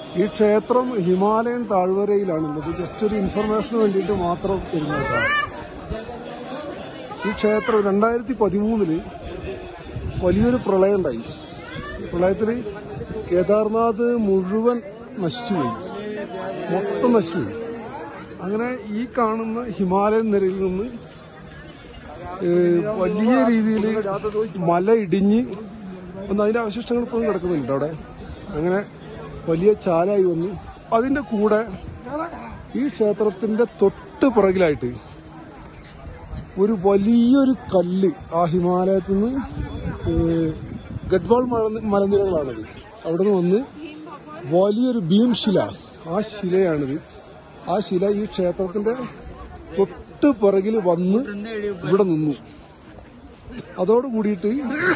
ഈ ക്ഷേത്രം Himalayan താഴ്വരയിലാണുള്ളത് just ഒരു ഇൻഫർമേഷന് വേണ്ടിയിട്ട് മാത്രം ഇരുന്നേക്കാം ഈ ക്ഷേത്രം രണ്ടായിരത്തി പതിമൂന്നില് വലിയൊരു പ്രളയം ഉണ്ടായി പ്രളയത്തിൽ കേദാർനാഥ് മുഴുവൻ നശിച്ചുപോയി മൊത്തം നശിച്ചുപോയി അങ്ങനെ ഈ കാണുന്ന ഹിമാലയൻ നിരയിൽ നിന്ന് ഏഹ്, വലിയ രീതിയിൽ മല ഇടിഞ്ഞ് ഒന്ന് അതിന്റെ അവശിഷ്ടങ്ങൾ ഇപ്പോഴും കിടക്കുന്നുണ്ട് അവിടെ അങ്ങനെ വലിയ ചാലായി വന്നു അതിന്റെ കൂടെ ഈ ക്ഷേത്രത്തിന്റെ തൊട്ട് പുറകിലായിട്ട് ഒരു വലിയൊരു കല്ല് ആ ഹിമാലയത്തിൽ നിന്ന് ഏഹ്, ഗഡ്വാൾ മല- മലനിരകളാണത് അവിടെ നിന്ന് വന്ന് വലിയൊരു ഭീം ശില ആ ശിലയാണിത് ആ ശില ഈ ക്ഷേത്രത്തിന്റെ തൊട്ട് പിറകിൽ വന്ന് ഇവിടെ നിന്നു അതോട് കൂടിയിട്ട്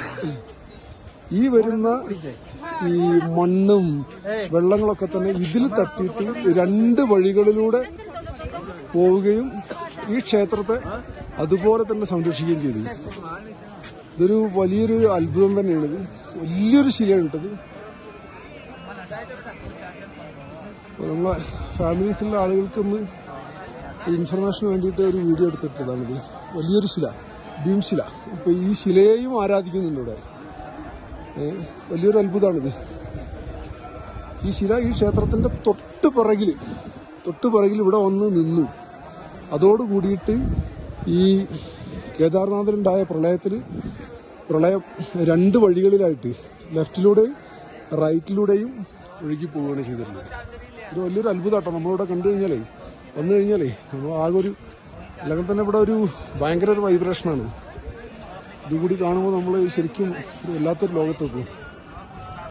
ഈ വരുന്ന ഈ മണ്ണും വെള്ളങ്ങളൊക്കെ തന്നെ ഇതിൽ തട്ടിയിട്ട് രണ്ട് വഴികളിലൂടെ പോവുകയും ഈ ക്ഷേത്രത്തെ അതുപോലെ തന്നെ സംരക്ഷിക്കുകയും ചെയ്തു ഇതൊരു വലിയൊരു അത്ഭുതം തന്നെയാണിത് വലിയൊരു ശിലയാണ് ഇട്ടത് അപ്പൊ നമ്മളെ ഫാമിലീസിലുള്ള ആളുകൾക്കൊന്ന് ഇൻഫർമേഷന് വേണ്ടിയിട്ട് ഒരു വീഡിയോ എടുത്തിട്ടതാണിത് വലിയൊരു ശില ഭീംശില ഇപ്പൊ ഈ ശിലയെയും ആരാധിക്കുന്നുണ്ട് ഇവിടെ ഏ, വലിയൊരു അത്ഭുതമാണിത് ഈ ശില ഈ ക്ഷേത്രത്തിന്റെ തൊട്ട് പിറകില് തൊട്ട് പിറകിൽ ഇവിടെ വന്ന് നിന്നു അതോട് കൂടിയിട്ട് ഈ കേദാർനാഥിലുണ്ടായ പ്രളയത്തിൽ പ്രളയം രണ്ട് വഴികളിലായിട്ട് ലെഫ്റ്റിലൂടെയും റൈറ്റിലൂടെയും ഒഴുകി പോവുകയാണ് ചെയ്തിട്ടുള്ളത് ഇത് വലിയൊരു അത്ഭുതമാട്ടോ നമ്മളിവിടെ കണ്ടു കഴിഞ്ഞാലേ വന്നു കഴിഞ്ഞാലേ നമ്മൾ ആകെ ഒരു അല്ലെങ്കിൽ തന്നെ ഇവിടെ ഒരു ഭയങ്കര ഒരു വൈബ്രേഷനാണ് ഇതുകൂടി കാണുമ്പോൾ നമ്മൾ ശരിക്കും ഒരു വല്ലാത്തൊരു ലോകത്തെത്തും